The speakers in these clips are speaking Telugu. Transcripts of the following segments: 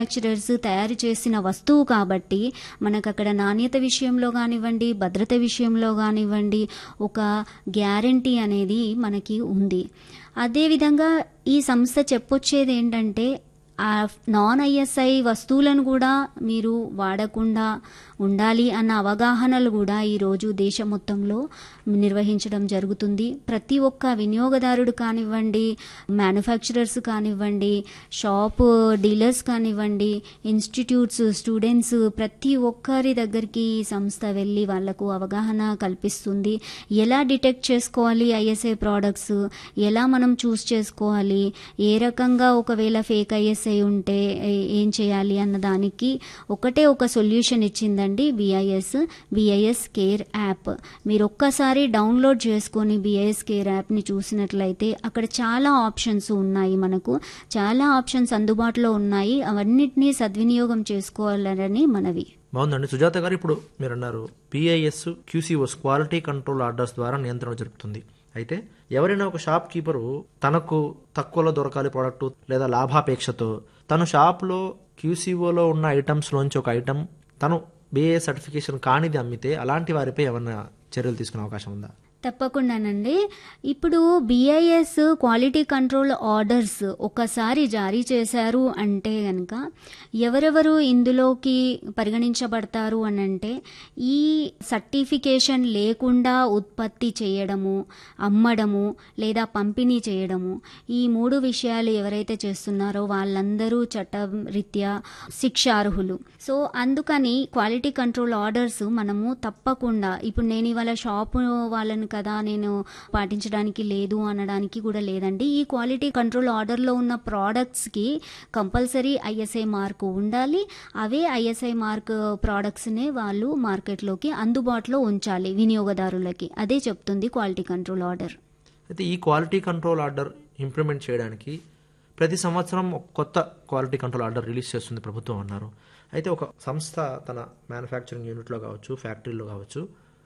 మ్యానుఫ్యాక్చరర్స్ తయారు చేసిన వస్తువు కాబట్టి మనకు అక్కడ నాణ్యత విషయంలో కానివ్వండి భద్రత విషయంలో కానివ్వండి ఒక గ్యారంటీ అనేది మనకి ఉంది అదేవిధంగా ఈ సంస్థ చెప్పొచ్చేది ఏంటంటే ఆ నాన్ ఐఎస్ఐ వస్తువులను కూడా మీరు వాడకుండా ఉండాలి అన్న అవగాహనలు కూడా ఈరోజు దేశం మొత్తంలో నిర్వహించడం జరుగుతుంది ప్రతి ఒక్క వినియోగదారుడు కానివ్వండి మ్యానుఫ్యాక్చరర్స్ కానివ్వండి షాప్ డీలర్స్ కానివ్వండి ఇన్స్టిట్యూట్స్ స్టూడెంట్స్ ప్రతి ఒక్కరి దగ్గరికి ఈ సంస్థ వెళ్ళి వాళ్లకు అవగాహన కల్పిస్తుంది ఎలా డిటెక్ట్ చేసుకోవాలి ఐఎస్ఐ ప్రోడక్ట్స్ ఎలా మనం చూస్ చేసుకోవాలి ఏ రకంగా ఒకవేళ ఫేక్ ఐఎస్ఐ ఉంటే ఏ- ఏం చేయాలి అన్న దానికి ఒకటే ఒక సొల్యూషన్ ఇచ్చిందండి బిఐఎస్ బిఐఎస్ కేర్ యాప్ మీరు ఒక్కసారి డౌన్లోడ్ చేసుకొని బిఐఎస్ కేర్ యాప్ని చూసినట్లయితే అక్కడ చాలా ఆప్షన్స్ ఉన్నాయి మనకు చాలా ఆప్షన్స్ అందుబాటులో ఉన్నాయి అవన్నిటినీ సద్వినియోగం చేసుకోవాలని మనవి బాగుందండి సుజాత గారు ఇప్పుడు మీరు అన్నారు BIS QCOs quality control orders ద్వారా నియంత్రణ జరుపుతుంది అయితే ఎవరైనా ఒక షాప్ కీపరు తనకు తక్కువలో దొరకాలి ప్రోడక్ట్ లేదా లాభాపేక్షతో తను షాప్లో క్యూసీఓలో ఉన్న ఐటమ్స్ లోంచి ఒక ఐటమ్ తను బిఏ సర్టిఫికేషన్ కానిది అమ్మితే అలాంటి వారిపై ఏమన్నా చర్యలు తీసుకునే అవకాశం ఉందా తప్పకుండానండి ఇప్పుడు బిఐఎస్ క్వాలిటీ కంట్రోల్ ఆర్డర్స్ ఒకసారి జారీ చేశారు అంటే గనక ఎవరెవరు ఇందులోకి పరిగణించబడతారు అని అంటే ఈ సర్టిఫికేషన్ లేకుండా ఉత్పత్తి చేయడము అమ్మడము లేదా పంపిణీ చేయడము ఈ మూడు విషయాలు ఎవరైతే చేస్తున్నారో వాళ్ళందరూ చట్టం రీత్యా శిక్షార్హులు సో అందుకని క్వాలిటీ కంట్రోల్ ఆర్డర్స్ మనము తప్పకుండా ఇప్పుడు నేను ఇవాళ షాపు వాళ్ళని కదా నేను పాటించడానికి లేదు అనడానికి కూడా లేదండి ఈ క్వాలిటీ కంట్రోల్ ఆర్డర్లో ఉన్న ప్రోడక్ట్స్కి కంపల్సరీ ఐఎస్ఐ మార్కు ఉండాలి అవే ఐఎస్ఐ మార్క్ ప్రోడక్ట్స్నే వాళ్ళు మార్కెట్లోకి అందుబాటులో ఉంచాలి వినియోగదారులకి అదే చెప్తుంది క్వాలిటీ కంట్రోల్ ఆర్డర్ అయితే ఈ క్వాలిటీ కంట్రోల్ ఆర్డర్ ఇంప్లిమెంట్ చేయడానికి ప్రతి సంవత్సరం ఒక కొత్త క్వాలిటీ కంట్రోల్ ఆర్డర్ రిలీజ్ చేస్తుంది ప్రభుత్వం అన్నారు అయితే ఒక సంస్థ తన మ్యానుఫ్యాక్చరింగ్ యూనిట్లో కావచ్చు ఫ్యాక్టరీలో కావచ్చు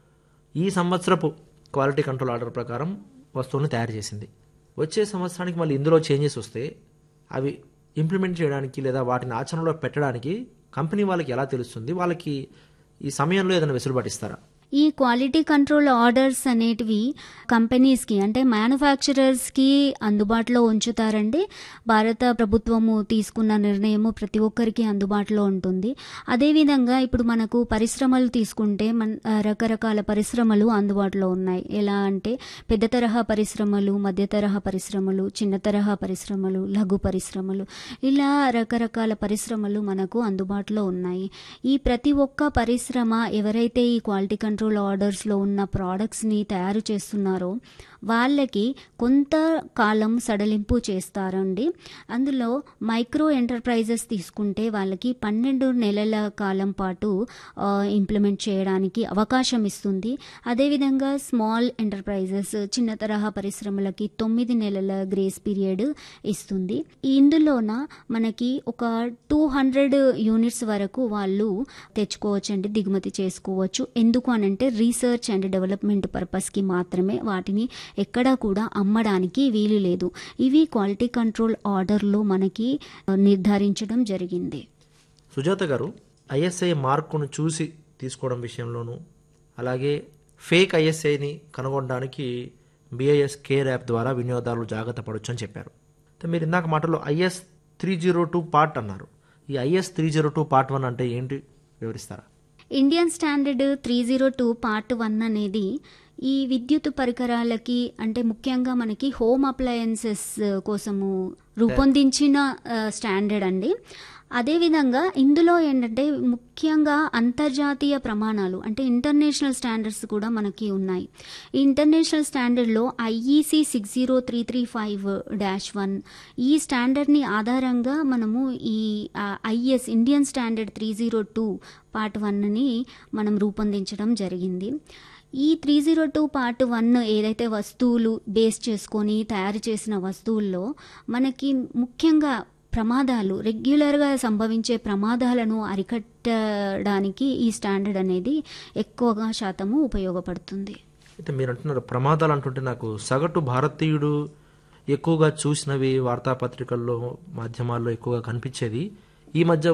ఈ సంవత్సరపు క్వాలిటీ కంట్రోల్ ఆర్డర్ ప్రకారం వస్తువుని తయారు చేసింది వచ్చే సంవత్సరానికి మళ్ళీ ఇందులో చేంజెస్ వస్తే అవి ఇంప్లిమెంట్ చేయడానికి లేదా వాటిని ఆచరణలో పెట్టడానికి కంపెనీ వాళ్ళకి ఎలా తెలుస్తుంది వాళ్ళకి ఈ సమయంలో ఏదైనా వెసులుబాటు ఇస్తారా ఈ క్వాలిటీ కంట్రోల్ ఆర్డర్స్ అనేటివి కంపెనీస్కి అంటే మ్యానుఫ్యాక్చరర్స్కి అందుబాటులో ఉంచుతారండి భారత ప్రభుత్వము తీసుకున్న నిర్ణయము ప్రతి ఒక్కరికి అందుబాటులో ఉంటుంది అదేవిధంగా ఇప్పుడు మనకు పరిశ్రమలు తీసుకుంటే మన ఆ, రకరకాల పరిశ్రమలు అందుబాటులో ఉన్నాయి ఎలా అంటే పెద్ద తరహా పరిశ్రమలు మధ్య తరహా పరిశ్రమలు చిన్న తరహా పరిశ్రమలు లఘు పరిశ్రమలు ఇలా రకరకాల పరిశ్రమలు మనకు అందుబాటులో ఉన్నాయి ఈ ప్రతి ఒక్క పరిశ్రమ ఎవరైతే ఈ క్వాలిటీ కంట్రోల్ ఆర్డర్స్లో ఉన్న ప్రోడక్ట్స్ని తయారు చేస్తున్నారో వాళ్ళకి కొంత కాలం సడలింపు చేస్తారండి అందులో మైక్రో ఎంటర్ప్రైజెస్ తీసుకుంటే వాళ్ళకి పన్నెండు నెలల కాలం పాటు ఆ, ఇంప్లిమెంట్ చేయడానికి అవకాశం ఇస్తుంది అదేవిధంగా స్మాల్ ఎంటర్ప్రైజెస్ చిన్న తరహా పరిశ్రమలకి తొమ్మిది నెలల గ్రేస్ పీరియడ్ ఇస్తుంది ఇందులోన మనకి ఒక టూ హండ్రెడ్ యూనిట్స్ వరకు వాళ్ళు తెచ్చుకోవచ్చండి దిగుమతి చేసుకోవచ్చు ఎందుకు అనంటే రీసెర్చ్ అండ్ డెవలప్మెంట్ పర్పస్కి మాత్రమే వాటిని ఎక్కడా కూడా అమ్మడానికి వీలు లేదు ఇవి క్వాలిటీ కంట్రోల్ ఆర్డర్లో మనకి ఆ, నిర్ధారించడం జరిగింది సుజాత గారు ఐఎస్ఐ మార్కును చూసి తీసుకోవడం విషయంలోనూ అలాగే ఫేక్ ఐఎస్ఐని కనుగొనడానికి బిఐఎస్ కేర్ యాప్ ద్వారా వినియోగదారులు జాగ్రత్త పడవచ్చు అని చెప్పారు అయితే మీరు ఇందాక మాటలో IS three zero two part అన్నారు ఈ IS three zero two part one అంటే ఏంటి వివరిస్తారా Indian standard three zero two part one అనేది ఈ విద్యుత్ పరికరాలకి అంటే ముఖ్యంగా మనకి హోమ్ అప్లయన్సెస్ కోసము రూపొందించిన ఆ, స్టాండర్డ్ అండి అదేవిధంగా ఇందులో ఏంటంటే ముఖ్యంగా అంతర్జాతీయ ప్రమాణాలు అంటే ఇంటర్నేషనల్ స్టాండర్డ్స్ కూడా మనకి ఉన్నాయి ఈ ఇంటర్నేషనల్ స్టాండర్డ్లో IEC six zero three three five dash one ఈ స్టాండర్డ్ని ఆధారంగా మనము ఈ IS Indian standard three zero two part వన్ని మనం రూపొందించడం జరిగింది ఈ three zero two part one ఏదైతే వస్తువులు బేస్ చేసుకొని తయారు చేసిన వస్తువుల్లో మనకి ముఖ్యంగా ప్రమాదాలు రెగ్యులర్గా సంభవించే ప్రమాదాలను అరికట్టడానికి ఈ స్టాండర్డ్ అనేది ఎక్కువగా శాతము ఉపయోగపడుతుంది అయితే మీరు అంటున్నారు ప్రమాదాలు అంటుంటే నాకు సగటు భారతీయుడు ఎక్కువగా చూసినవి వార్తాపత్రికల్లో మాధ్యమాల్లో ఎక్కువగా కనిపించేది ఈ మధ్య